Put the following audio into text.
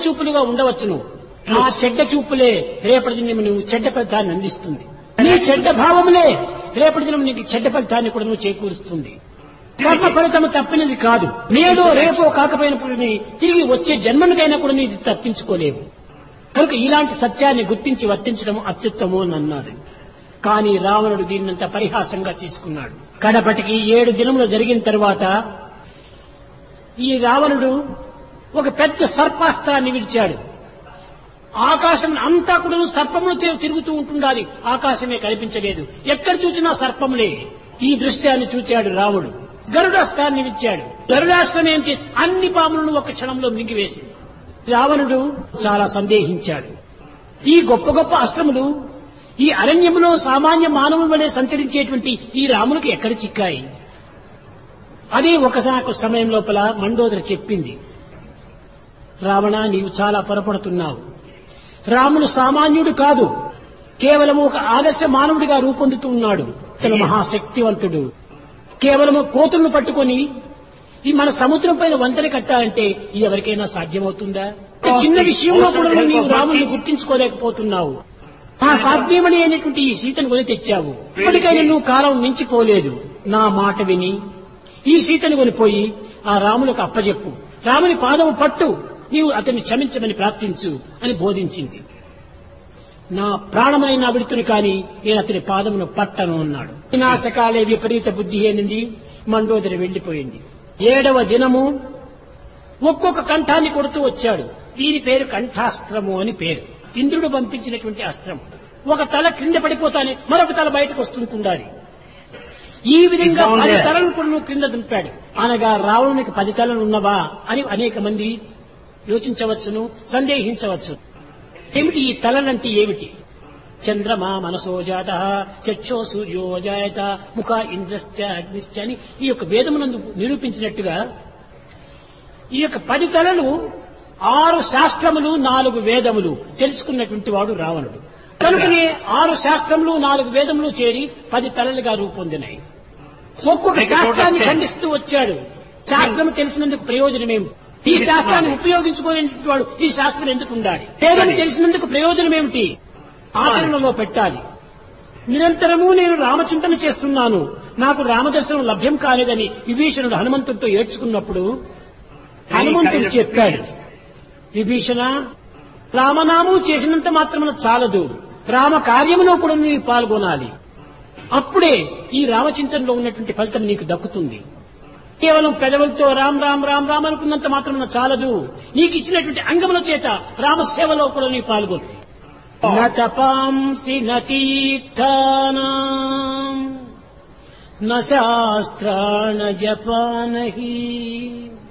చూపులుగా ఉండవచ్చును ఆ చెడ్డ చూపులే రేపటి దినం నువ్వు చెడ్డ ఫలితాన్ని అందిస్తుంది నీ చెడ్డ భావములే రేపటి దినం నీకు చెడ్డ ఫలితాన్ని కూడా నువ్వు చేకూరుస్తుంది కర్మ ఫలితము తప్పినది కాదు నేడో రేపో కాకపోయినప్పుడు నీ తిరిగి వచ్చే జన్మనికైనా కూడా నీది తప్పించుకోలేవు కనుక ఇలాంటి సత్యాన్ని గుర్తించి వర్తించడం అత్యుత్తమం అని అన్నాడు కానీ రావణుడు దీన్నంత పరిహాసంగా తీసుకున్నాడు కడపటికి ఏడు దినములు జరిగిన తర్వాత ఈ రావణుడు ఒక పెద్ద సర్పాస్త్రాన్ని విడిచాడు ఆకాశం అంతా కూడా సర్పములతో తిరుగుతూ ఉంటుండాలి ఆకాశమే కనిపించలేదు ఎక్కడ చూసినా సర్పములే ఈ దృశ్యాన్ని చూచాడు రాముడు గరుడాస్త్రాన్ని విచ్చాడు గరుడాస్త్రం ఏం చేసి అన్ని పాములను ఒక క్షణంలో మింగివేసింది రావణుడు చాలా సందేహించాడు ఈ గొప్ప గొప్ప అస్త్రములు ఈ అరణ్యములో సామాన్య మానవుల వలె సంచరించేటువంటి ఈ రామునికి ఎక్కడ చిక్కాయి అదే ఒకసారి సమయం లోపల మండోదరి చెప్పింది రావణ నీవు చాలా పొరపడుతున్నావు రాముడు సామాన్యుడు కాదు కేవలం ఒక ఆదర్శ మానవుడిగా రూపొందుతూ ఉన్నాడు అతను మహాశక్తివంతుడు కేవలము కోతులను పట్టుకొని ఈ మన సముద్రం పైన వంతెన కట్టాలంటే ఇది ఎవరికైనా సాధ్యమవుతుందా ఈ చిన్న విషయంలో కూడా నీవు రాముడిని గుర్తించుకోలేకపోతున్నావు ఆ సాధ్యమని అయినటువంటి ఈ సీతను కొని తెచ్చావు ఇప్పటికైనా నువ్వు కాలం మించిపోలేదు నా మాట విని ఈ సీతను కొనిపోయి ఆ రాములకు అప్పజెప్పు రాముని పాదము పట్టు నీవు అతన్ని క్షమించమని ప్రార్థించు అని బోధించింది నా ప్రాణమైన విడుతుని కాని నేను అతని పాదమును పట్టను అన్నాడు వినాశకాలే విపరీత బుద్ధి ఏనింది మండోదరి వెళ్లిపోయింది ఏడవ దినము ఒక్కొక్క కంఠాన్ని కొడుతూ వచ్చాడు దీని పేరు కంఠాస్త్రము అని పేరు ఇంద్రుడు పంపించినటువంటి అస్త్రం ఒక తల క్రింద పడిపోతానే మరొక తల బయటకు వస్తుంటుండాలి ఈ విధంగా He's down పది there. తలలు కూడా నువ్వు క్రింద దింపాడు అనగా రావణునికి పది తలలు ఉన్నవా అని అనేక మంది యోచించవచ్చును సందేహించవచ్చు ఏమిటి ఈ తలలంటే ఏమిటి చంద్రమా మనసో జాత చక్షో సూర్యో జాయత ముఖ ఇంద్రశ్చ అగ్నిశ్చ అని ఈ యొక్క వేదమునందు నిరూపించినట్టుగా ఈ యొక్క పది తలలు ఆరు శాస్త్రములు నాలుగు వేదములు తెలుసుకున్నటువంటి వాడు రావణుడు కనుకనే ఆరు శాస్త్రములు నాలుగు వేదములు చేరి పది తలలుగా రూపొందినాయి ఒక్కొక్క శాస్త్రాన్ని ఖండిస్తూ వచ్చాడు శాస్త్రం తెలిసినందుకు ప్రయోజనమేమి ఈ శాస్త్రాన్ని ఉపయోగించుకోలేనటువంటి వాడు ఈ శాస్త్రం ఎందుకు ఉండాలి వేదం తెలిసినందుకు ప్రయోజనం ఏమిటి ఆచరణలో పెట్టాలి నిరంతరము నేను రామచింతన చేస్తున్నాను నాకు రామదర్శనం లభ్యం కాలేదని విభీషణుడు హనుమంతుడితో ఏడ్చుకున్నప్పుడు హనుమంతుడు చెప్పాడు విభీషణ రామనామం చేసినంత మాత్రమున చాలదు రామ కార్యములో కూడా నీవు పాల్గొనాలి అప్పుడే ఈ రామచింతనలో ఉన్నటువంటి ఫలితం నీకు దక్కుతుంది కేవలం పెదవులతో రామ్ రామ్ రామ్ రామ్ అనుకున్నంత మాత్రమున చాలదు నీకు ఇచ్చినటువంటి అంగముల చేత రామసేవలో కూడా నీవు పాల్గొను నతపాంసి నతీర్థానాం న శాస్త్రాణ జపానహి